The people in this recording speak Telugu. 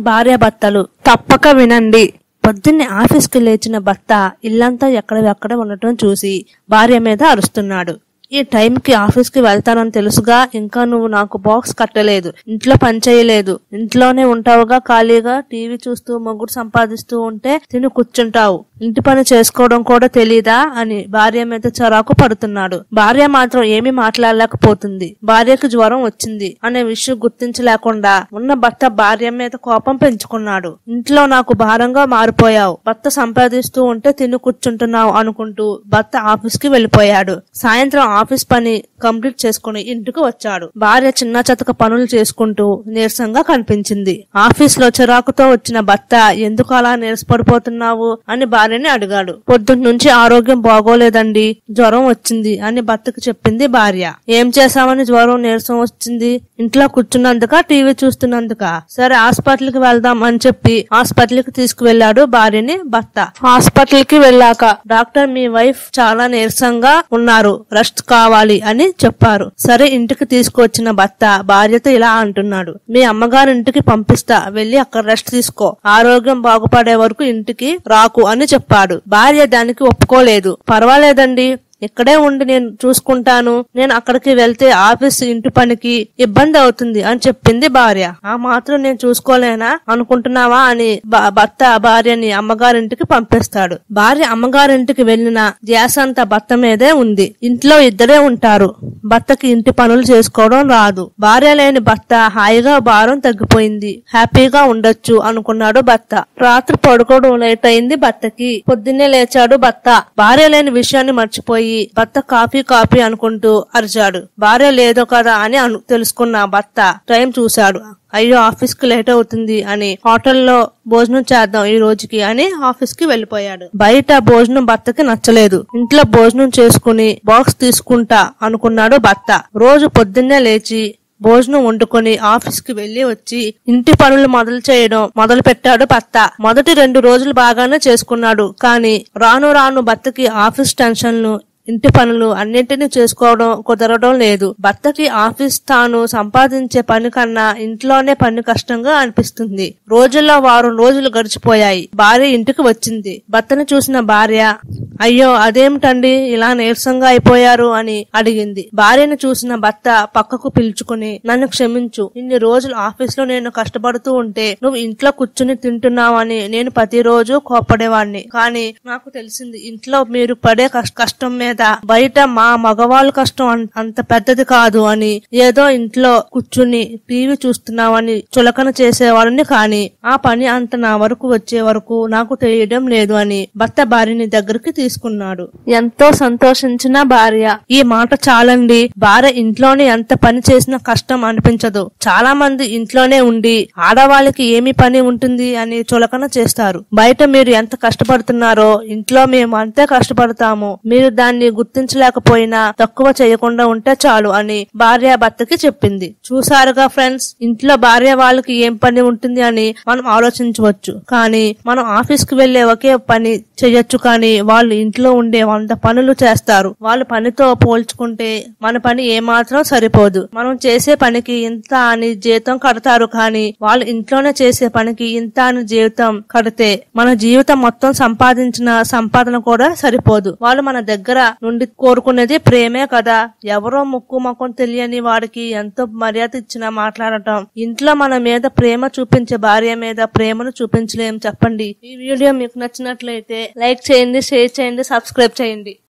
భార్యాభర్తలు తప్పక వినండి పొద్దున్నే ఆఫీస్కి లేచిన భర్త ఇల్లంతా ఎక్కడ ఉండటం చూసి భార్య మీద అరుస్తున్నాడు ఈ టైంకి ఆఫీస్కి వెళ్తానని తెలుసుగా ఇంకా నువ్వు నాకు బాక్స్ కట్టలేదు ఇంట్లో పని చేయలేదు ఇంట్లోనే ఉంటావుగా ఖాళీగా టీవీ చూస్తూ మొగుడు సంపాదిస్తూ ఉంటే తిని కూర్చుంటావు ఇంటి పని చేసుకోవడం కూడా తెలీదా అని భార్య మీద చరాకు పడుతున్నాడు భార్య మాత్రం ఏమీ మాట్లాడలేకపోతుంది భార్యకు జ్వరం వచ్చింది అనే విషయం గుర్తించలేకుండా ఉన్న భర్త భార్య మీద కోపం పెంచుకున్నాడు ఇంట్లో నాకు భారంగా మారిపోయావు భర్త సంపాదిస్తూ ఉంటే తిని కూర్చుంటున్నావు అనుకుంటూ భర్త ఆఫీస్ కి వెళ్లిపోయాడు సాయంత్రం ఆఫీస్ పని కంప్లీట్ చేసుకుని ఇంటికి వచ్చాడు భార్య చిన్న చతక పనులు చేసుకుంటూ నీరసంగా కనిపించింది ఆఫీస్ లో చిరాకుతో వచ్చిన భర్త ఎందుకు అలా నీరసపడిపోతున్నావు అని భార్యని అడిగాడు పొద్దున్న నుంచి ఆరోగ్యం బాగోలేదండి జ్వరం వచ్చింది అని భర్తకు చెప్పింది భార్య ఏం చేశామని జ్వరం నీరసం వచ్చింది ఇంట్లో కూర్చున్నందుక టీవీ చూస్తున్నందుక సరే హాస్పిటల్ కి వెళ్దాం అని చెప్పి హాస్పిటల్ కి తీసుకువెళ్లాడు భార్యని భర్త హాస్పిటల్ కి వెళ్ళాక డాక్టర్ మీ వైఫ్ చాలా నీరసంగా ఉన్నారు రెస్ట్ కావాలి అని చెప్పారు సరే ఇంటికి తీసుకొచ్చిన భర్త భార్యతో ఇలా అంటున్నాడు మీ అమ్మగారి ఇంటికి పంపిస్తా వెళ్లి అక్కడ రెస్ట్ తీసుకో ఆరోగ్యం బాగుపడే వరకు ఇంటికి రాకు అని చెప్పాడు భార్య దానికి ఒప్పుకోలేదు పర్వాలేదండి ఇక్కడే ఉండి నేను చూసుకుంటాను నేను అక్కడికి వెళ్తే ఆఫీస్ ఇంటి పనికి ఇబ్బంది అవుతుంది అని చెప్పింది భార్య ఆ మాత్రం నేను చూసుకోలేనా అనుకుంటున్నావా అని భ- భర్త భార్యని అమ్మగారింటికి పంపిస్తాడు భార్య అమ్మగారింటికి వెళ్లిన ధ్యాస అంతా భర్త మీదే ఉంది ఇంట్లో ఇద్దరే ఉంటారు భర్తకి ఇంటి పనులు చేసుకోవడం రాదు భార్య లేని భర్త హాయిగా భారం తగ్గిపోయింది హ్యాపీగా ఉండొచ్చు అనుకున్నాడు భర్త రాత్రి పడుకోవడం లేట్ అయింది భర్తకి పొద్దున్నే లేచాడు భర్త భార్య లేని విషయాన్ని మర్చిపోయి భర్త కాఫీ కాఫీ అనుకుంటూ అరిచాడు భార్య లేదో కదా అని అను తెలుసుకున్న భర్త టైం చూశాడు అయ్యో ఆఫీస్ కి లేట్ అవుతుంది అని హోటల్లో భోజనం చేద్దాం ఈ రోజుకి అని ఆఫీస్ కి వెళ్లిపోయాడు బయట భోజనం భర్తకి నచ్చలేదు ఇంట్లో భోజనం చేసుకుని బాక్స్ తీసుకుంటా అనుకున్నాడు భర్త రోజు పొద్దున్నే లేచి భోజనం వండుకొని ఆఫీస్ కి వెళ్లి వచ్చి ఇంటి పనులు మొదలు చేయడం మొదలు పెట్టాడు భర్త మొదటి రెండు రోజులు బాగానే చేసుకున్నాడు కానీ రాను రాను భర్తకి ఆఫీస్ టెన్షన్లు ఇంటి పనులు అన్నింటినీ చేసుకోవడం కుదరడం లేదు భర్తకి ఆఫీస్ తాను సంపాదించే పని కన్నా ఇంట్లోనే పని కష్టంగా అనిపిస్తుంది రోజుల్లో వారం రోజులు గడిచిపోయాయి భార్య ఇంటికి వచ్చింది భర్తను చూసిన భార్య అయ్యో అదేమిటండి ఇలా నీరసంగా అయిపోయారు అని అడిగింది భార్యను చూసిన భర్త పక్కకు పిలుచుకుని నన్ను క్షమించు ఇన్ని రోజులు ఆఫీస్ లో నేను కష్టపడుతూ ఉంటే నువ్వు ఇంట్లో కూర్చుని తింటున్నావని నేను ప్రతిరోజు కోపడేవాడిని కానీ నాకు తెలిసింది ఇంట్లో మీరు పడే కష్- కష్టం మీద బయట మా మగవాళ్ళ కష్టం అన్- అంత పెద్దది కాదు అని ఏదో ఇంట్లో కూర్చుని టీవీ చూస్తున్నావని చులకన చేసేవాళ్ళని కానీ ఆ పని అంత నా వరకు వచ్చే వరకు నాకు తెలియడం లేదు అని భర్త భార్యని దగ్గరికి తీసుకున్నాడు ఎంతో సంతోషించిన భార్య ఈ మాట చాలండి భార్య ఇంట్లోనే ఎంత పని చేసినా కష్టం అనిపించదు చాలా మంది ఇంట్లోనే ఉండి ఆడవాళ్ళకి ఏమి పని ఉంటుంది అని చులకన చేస్తారు బయట మీరు ఎంత కష్టపడుతున్నారో ఇంట్లో మేము అంతే కష్టపడతాము మీరు దాన్ని గుర్తించలేకపోయినా తక్కువ చేయకుండా ఉంటే చాలు అని భార్య భర్తకి చెప్పింది చూసారుగా ఫ్రెండ్స్ ఇంట్లో భార్య వాళ్ళకి ఏం పని ఉంటుంది అని మనం ఆలోచించవచ్చు కానీ మనం ఆఫీస్ కి వెళ్లే ఒకే పని చేయొచ్చు కానీ వాళ్ళు ఇంట్లో ఉండే వంద పనులు చేస్తారు వాళ్ళ పనితో పోల్చుకుంటే మన పని ఏమాత్రం సరిపోదు మనం చేసే పనికి ఇంత అని జీతం కడతారు కానీ వాళ్ళు ఇంట్లోనే చేసే పనికి ఇంత అని జీవితం కడితే మన జీవితం మొత్తం సంపాదించిన సంపాదన కూడా సరిపోదు వాళ్ళు మన దగ్గర నుండి కోరుకునేది ప్రేమే కదా ఎవరో ముక్కు మొక్కం తెలియని వాడికి ఎంతో మర్యాద ఇచ్చినా మాట్లాడటం ఇంట్లో మన మీద ప్రేమ చూపించే భార్య మీద ప్రేమను చూపించలేం చెప్పండి ఈ వీడియో మీకు నచ్చినట్లయితే లైక్ చేయండి షేర్ చేయండి సబ్స్క్రైబ్ చేయండి